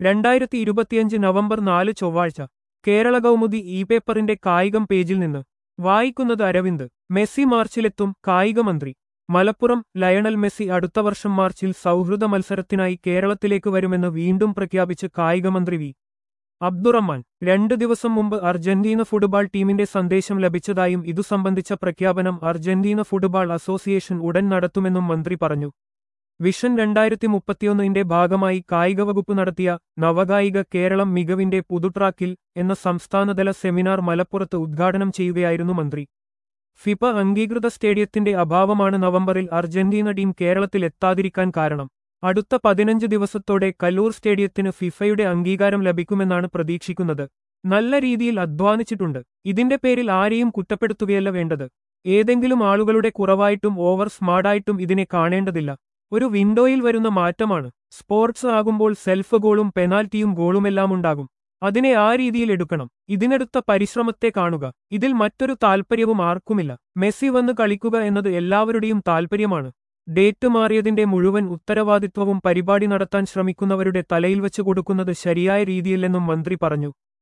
രണ്ടായിരത്തി ഇരുപത്തിയഞ്ച് നവംബർ നാല് ചൊവ്വാഴ്ച കേരള കൗമുദി ഇ പേപ്പറിന്റെ കായികം പേജിൽ നിന്ന് വായിക്കുന്നത് അരവിന്ദ് മെസ്സി മാർച്ചിലെത്തും കായിക മന്ത്രി മലപ്പുറം ലയണൽ മെസ്സി അടുത്ത വർഷം മാർച്ചിൽ സൗഹൃദ മത്സരത്തിനായി കേരളത്തിലേക്ക് വരുമെന്ന് വീണ്ടും പ്രഖ്യാപിച്ച് കായികമന്ത്രി വി അബ്ദുറഹ്മാൻ രണ്ടു ദിവസം മുമ്പ് അർജന്റീന ഫുട്ബോൾ ടീമിന്റെ സന്ദേശം ലഭിച്ചതായും ഇതു സംബന്ധിച്ച പ്രഖ്യാപനം അർജന്റീന ഫുട്ബോൾ അസോസിയേഷൻ ഉടൻ നടത്തുമെന്നും മന്ത്രി പറഞ്ഞു വിഷൻ രണ്ടായിരത്തി മുപ്പത്തിയൊന്നിന്റെ ഭാഗമായി കായിക വകുപ്പ് നടത്തിയ നവകായിക കേരളം മികവിന്റെ പുതുട്രാക്കിൽ എന്ന സംസ്ഥാനതല സെമിനാർ മലപ്പുറത്ത് ഉദ്ഘാടനം ചെയ്യുകയായിരുന്നു മന്ത്രി ഫിഫ അംഗീകൃത സ്റ്റേഡിയത്തിന്റെ അഭാവമാണ് നവംബറിൽ അർജന്റീന ടീം കേരളത്തിൽ എത്താതിരിക്കാൻ കാരണം അടുത്ത പതിനഞ്ച് ദിവസത്തോടെ കല്ലൂർ സ്റ്റേഡിയത്തിന് ഫിഫയുടെ അംഗീകാരം ലഭിക്കുമെന്നാണ് പ്രതീക്ഷിക്കുന്നത് നല്ല രീതിയിൽ അധ്വാനിച്ചിട്ടുണ്ട് ഇതിന്റെ പേരിൽ ആരെയും കുറ്റപ്പെടുത്തുകയല്ല വേണ്ടത് ഏതെങ്കിലും ആളുകളുടെ കുറവായിട്ടും ഓവർ സ്മാർട്ടായിട്ടും ഇതിനെ കാണേണ്ടതില്ല ഒരു വിൻഡോയിൽ വരുന്ന മാറ്റമാണ് സ്പോർട്സ് ആകുമ്പോൾ സെൽഫ് ഗോളും പെനാൽറ്റിയും ഗോളുമെല്ലാം ഉണ്ടാകും അതിനെ ആ രീതിയിൽ എടുക്കണം ഇതിനെടുത്ത പരിശ്രമത്തെ കാണുക ഇതിൽ മറ്റൊരു താൽപ്പര്യവും ആർക്കുമില്ല മെസ്സി വന്ന് കളിക്കുക എന്നത് എല്ലാവരുടെയും താൽപ്പര്യമാണ് ഡേറ്റ് മാറിയതിന്റെ മുഴുവൻ ഉത്തരവാദിത്വവും പരിപാടി നടത്താൻ ശ്രമിക്കുന്നവരുടെ തലയിൽ വെച്ച് കൊടുക്കുന്നത് ശരിയായ രീതിയില്ലെന്നും മന്ത്രി പറഞ്ഞു